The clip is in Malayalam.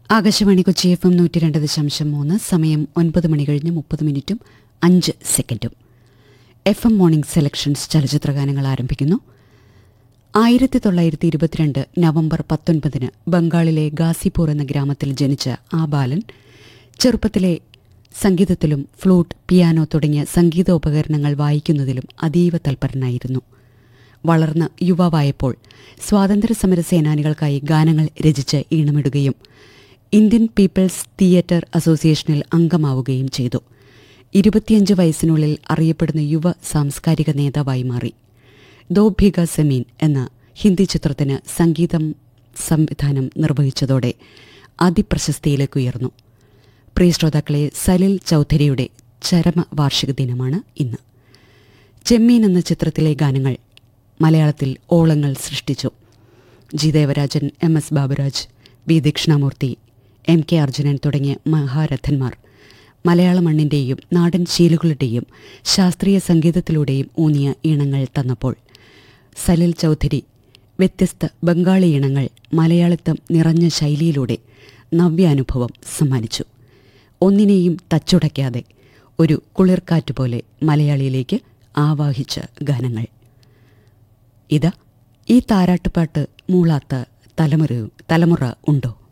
ആകാശവാണി കൊച്ചി എഫ് എം നൂറ്റി രണ്ട് ദശാംശം മൂന്ന് സമയം ഒൻപത് മണി കഴിഞ്ഞ് മുപ്പത് മിനിറ്റും അഞ്ച് സെക്കൻഡും എഫ് എം മോർണിംഗ് സെലക്ഷൻസ് ചലച്ചിത്രഗാനങ്ങൾ ആരംഭിക്കുന്നു ആയിരത്തി തൊള്ളായിരത്തി ഇരുപത്തിരണ്ട് നവംബർ പത്തൊൻപതിന് ബംഗാളിലെ ഗാസിപൂർ എന്ന ഗ്രാമത്തിൽ ജനിച്ച ആ ബാലൻ ചെറുപ്പത്തിലെ സംഗീതത്തിലും ഫ്ലൂട്ട് പിയാനോ തുടങ്ങിയ സംഗീതോപകരണങ്ങൾ വായിക്കുന്നതിലും അതീവ തൽപരനായിരുന്നു വളർന്ന് യുവാവായപ്പോൾ സ്വാതന്ത്ര്യസമര സേനാനികൾക്കായി ഗാനങ്ങൾ രചിച്ച് ഈണമിടുകയും ഇന്ത്യൻ പീപ്പിൾസ് തിയേറ്റർ അസോസിയേഷനിൽ അംഗമാവുകയും ചെയ്തു ഇരുപത്തിയഞ്ച് വയസ്സിനുള്ളിൽ അറിയപ്പെടുന്ന യുവ സാംസ്കാരിക നേതാവായി മാറി ദോ ഭിഗ സെമീൻ എന്ന ഹിന്ദി ചിത്രത്തിന് സംഗീതം സംവിധാനം നിർവഹിച്ചതോടെ അതിപ്രശസ്തിയിലേക്ക് ഉയർന്നു പ്രിയ ശ്രോതാക്കളെ സലിൽ ചൗധരിയുടെ ചരമ വാർഷിക ദിനമാണ് ഇന്ന് ചെമ്മീൻ എന്ന ചിത്രത്തിലെ ഗാനങ്ങൾ മലയാളത്തിൽ ഓളങ്ങൾ സൃഷ്ടിച്ചു G Devarajan M S Baburaj V Dakshinamoorthy M K Arjunan തുടങ്ങിയ മഹാരഥന്മാർ മലയാള മണ്ണിൻ്റെയും നാടൻ ശീലുകളുടെയും ശാസ്ത്രീയ സംഗീതത്തിലൂടെയും ഊന്നിയ ഈണങ്ങൾ തന്നപ്പോൾ സലിൽ ചൗധരി വ്യത്യസ്ത ബംഗാളി ഈണങ്ങൾ മലയാളിത്തം നിറഞ്ഞ ശൈലിയിലൂടെ നവ്യാനുഭവം സമ്മാനിച്ചു ഒന്നിനെയും തച്ചുടയ്ക്കാതെ ഒരു കുളിർക്കാറ്റ് പോലെ മലയാളിയിലേക്ക് ആവാഹിച്ച ഗാനങ്ങൾ ഇതാ ഈ താരാട്ടുപാട്ട് മൂളാത്ത തലമുറ തലമുറ ഉണ്ടോ